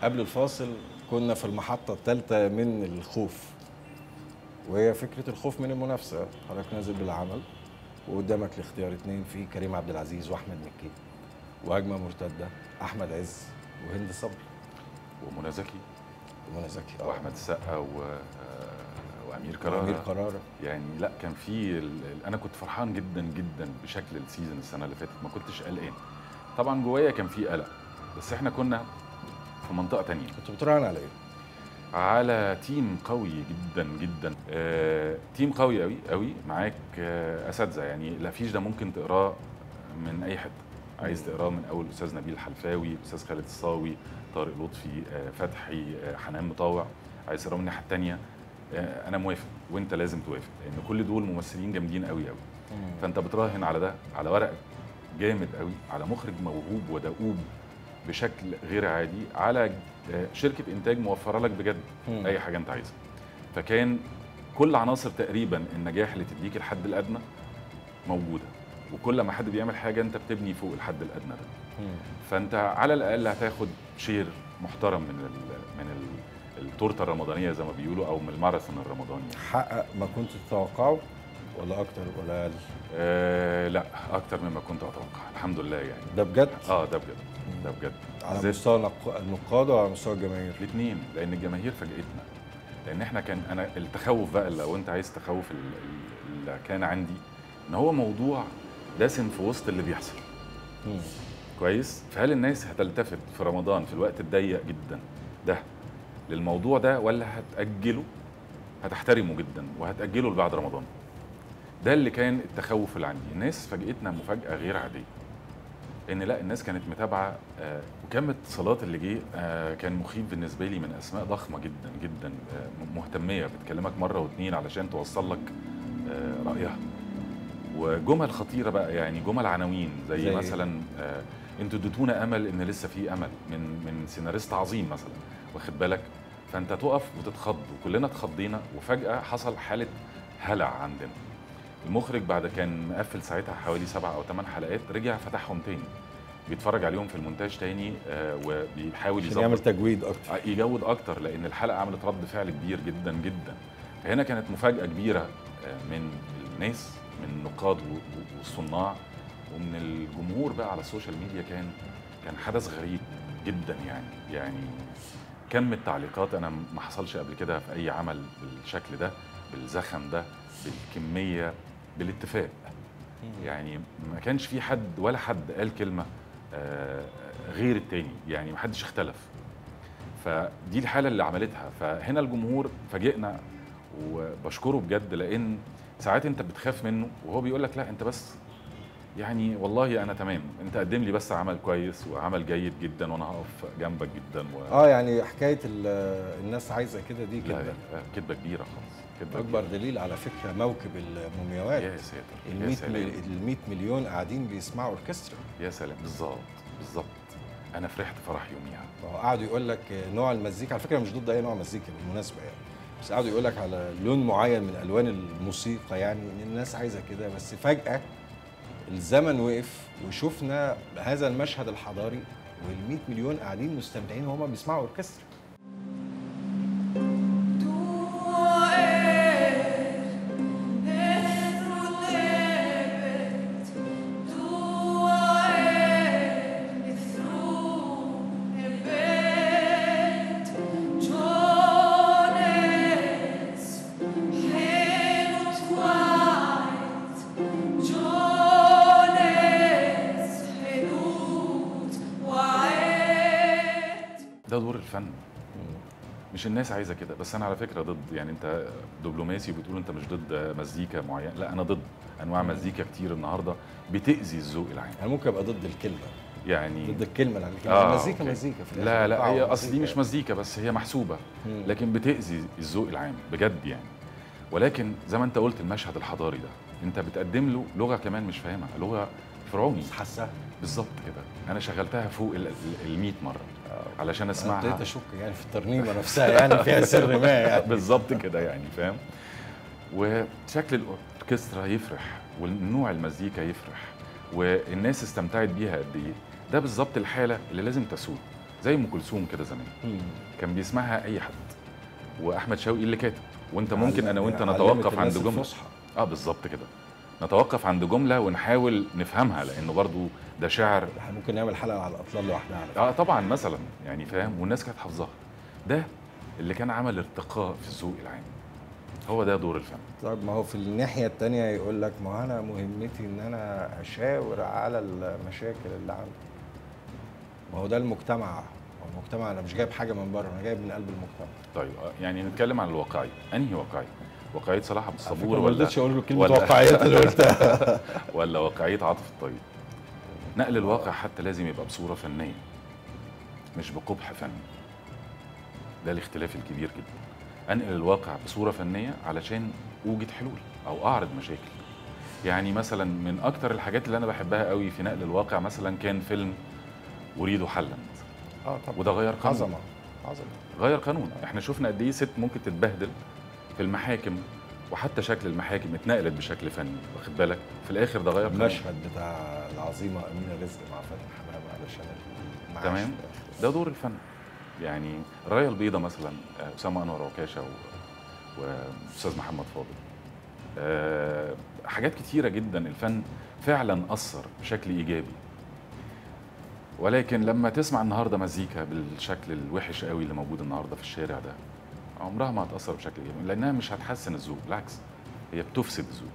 قبل الفاصل كنا في المحطه الثالثه من الخوف وهي فكره الخوف من المنافسه حضرتك نازل بالعمل وقدامك الاختيار اتنين في كريم عبد العزيز واحمد مكي وهجمه مرتده احمد عز وهند صبري ومنى زكي ومنى زكي آه. واحمد السقا و... آه، وامير كرارة وامير قراره يعني لا كان في ال... ال- انا كنت فرحان جدا جدا بشكل السيزون السنه اللي فاتت ما كنتش قلقان طبعا جوايا كان في قلق بس احنا كنا في منطقه تانية كنت بتراهن على ايه؟ على تيم قوي جدا جدا آه، تيم قوي قوي قوي معاك آه، اساتذه يعني الافيش ده ممكن تقراه من اي حته عايز تقراه من اول استاذ نبيل الحلفاوي استاذ خالد الصاوي طارق لطفي آه، فتحي آه، حنان مطاوع عايز تقراه من الناحيه الثانيه انا موافق وانت لازم توافق لان كل دول ممثلين جامدين قوي قوي فانت بتراهن على ده على ورق جامد قوي على مخرج موهوب ودؤوب بشكل غير عادي على آه، شركه انتاج موفره لك بجد مم. اي حاجه انت عايزها فكان كل عناصر تقريبا النجاح اللي تديك الحد الادنى موجوده وكل ما حد بيعمل حاجه انت بتبني فوق الحد الادنى ده مم. فانت على الاقل هتاخد شير محترم من ال من ال التورته الرمضانيه زي ما بيقولوا او من الماراثون الرمضاني حقق ما كنت تتوقعه ولا اكتر ولا اقل؟ آه لا اكتر مما كنت اتوقع الحمد لله يعني ده بجد؟ اه ده بجد ده بجد على بالذات مستوى نق- النقاد وعلى مستوى الجماهير الاثنين لان الجماهير فاجئتنا لان احنا كان انا التخوف بقى لو انت عايز تخوف ال- ال- اللي كان عندي ان هو موضوع دسم في وسط اللي بيحصل مم. كويس فهل الناس هتلتفت في رمضان في الوقت الضيق جدا ده للموضوع ده ولا هتأجله هتحترمه جدا وهتأجله لبعد رمضان ده اللي كان التخوف اللي عندي الناس فاجئتنا مفاجأة غير عادية ان لا الناس كانت متابعه آه، وكم الاتصالات اللي جه آه، كان مخيف بالنسبه لي من اسماء ضخمه جدا جدا آه، مهتميه بتكلمك مره واتنين علشان توصل لك آه، رايها وجمل خطيره بقى يعني جمل عناوين زي, زي زي إيه؟ مثلا آه، انتوا اديتونا امل ان لسه في امل من من سيناريست عظيم مثلا واخد بالك فانت تقف وتتخض وكلنا اتخضينا وفجاه حصل حاله هلع عندنا المخرج بعد كان مقفل ساعتها حوالي سبع او ثمان حلقات رجع فتحهم تاني بيتفرج عليهم في المونتاج تاني آه، وبيحاول عشان يعمل يظبط تجويد اكتر آه، يجود اكتر لان الحلقه عملت رد فعل كبير جدا جدا فهنا كانت مفاجاه كبيره آه، من الناس من النقاد و- و- والصناع ومن الجمهور بقى على السوشيال ميديا كان كان حدث غريب جدا يعني يعني كم التعليقات انا ما حصلش قبل كده في اي عمل بالشكل ده بالزخم ده بالكميه بالاتفاق يعني ما كانش في حد ولا حد قال كلمه آه، غير التاني يعني ما حدش اختلف فدي الحاله اللي عملتها فهنا الجمهور فاجئنا وبشكره بجد لان ساعات انت بتخاف منه وهو بيقول لك لا انت بس يعني والله انا تمام انت قدم لي بس عمل كويس وعمل جيد جدا وانا هقف جنبك جدا و... اه يعني حكايه ال- الناس عايزه كده دي لا كده لا، كدبه كبيره خالص كدبه اكبر كبيرة. دليل على فكره موكب المومياوات يا ساتر ال يا 100 سلام مل- ال 100 مليون قاعدين بيسمعوا اوركسترا يا سلام بالظبط بالظبط انا فرحت فرح يوميها فهو قعدوا يقول لك نوع المزيكا على فكره مش ضد اي نوع مزيكا بالمناسبه يعني بس قعدوا يقول لك على لون معين من الوان الموسيقى يعني ان الناس عايزه كده بس فجاه الزمن وقف وشفنا هذا المشهد الحضاري وال 100 مليون قاعدين مستمتعين وهم بيسمعوا اوركسترا ده دور الفن مش الناس عايزه كده بس انا على فكره ضد يعني انت دبلوماسي وبتقول انت مش ضد مزيكا معينه لا انا ضد انواع مزيكا كتير النهارده بتاذي الذوق العام انا ممكن ابقى ضد الكلمه يعني ضد الكلمه لان آه، المزيكا أوكي. مزيكا في الآخر. لا لا هي طبعاً اصل دي مش مزيكا. مزيكا بس هي محسوبه مم. لكن بتاذي الذوق العام بجد يعني ولكن زي ما انت قلت المشهد الحضاري ده انت بتقدم له لغه كمان مش فاهمها لغه فرعوني حاسها بالظبط كده انا شغلتها فوق ال 100 مره علشان انا ابتديت اسمعها اشك يعني في الترنيمه نفسها يعني فيها سر ما يعني بالظبط كده يعني فاهم وشكل الاوركسترا يفرح والنوع المزيكا يفرح والناس استمتعت بيها قد ايه ده بالظبط الحاله اللي لازم تسود زي ام كلثوم كده زمان مم. كان بيسمعها اي حد واحمد شوقي اللي كاتب وانت ممكن علمت- انا وانت علمت نتوقف عند الناس جمله الفصحى. اه بالظبط كده نتوقف عند جمله ونحاول نفهمها لانه برضو ده شعر احنا ممكن نعمل حلقه على الاطلال لوحدها على فكرة. اه طبعا مثلا يعني فاهم والناس كانت حافظاها ده اللي كان عمل ارتقاء في الذوق العام هو ده دور الفن طيب ما هو في الناحيه التانية يقول لك ما انا مهمتي ان انا اشاور على المشاكل اللي عندي ما هو ده المجتمع هو المجتمع انا مش جايب حاجه من بره انا جايب من قلب المجتمع طيب آه، يعني نتكلم عن الواقعيه انهي واقعيه واقعيه صلاح عبد الصبور ما ولا رضيتش اقول له كلمه ولا- واقعيات اللي قلتها ولا واقعيه عاطف الطيب نقل الواقع حتى لازم يبقى بصوره فنيه مش بقبح فني ده الاختلاف الكبير جدا انقل الواقع بصوره فنيه علشان اوجد حلول او اعرض مشاكل يعني مثلا من اكتر الحاجات اللي انا بحبها قوي في نقل الواقع مثلا كان فيلم اريد حلا اه طبعا وده غير قانون عظمه عظمه غير قانون احنا شفنا قد ايه ست ممكن تتبهدل في المحاكم وحتى شكل المحاكم اتنقلت بشكل فني واخد بالك في الاخر ده غير قانون المشهد بتاع العظيمه امينه رزق مع فاتن حمامه علشان المعاش تمام. في الآخر. ده دور الفن يعني الرايه البيضاء مثلا آه، اسامه انور عكاشه و- واستاذ محمد فاضل آه، حاجات كتيره جدا الفن فعلا اثر بشكل ايجابي ولكن لما تسمع النهارده مزيكا بالشكل الوحش قوي اللي موجود النهارده في الشارع ده عمرها ما هتاثر بشكل ايجابي لانها مش هتحسن الذوق بالعكس هي بتفسد الذوق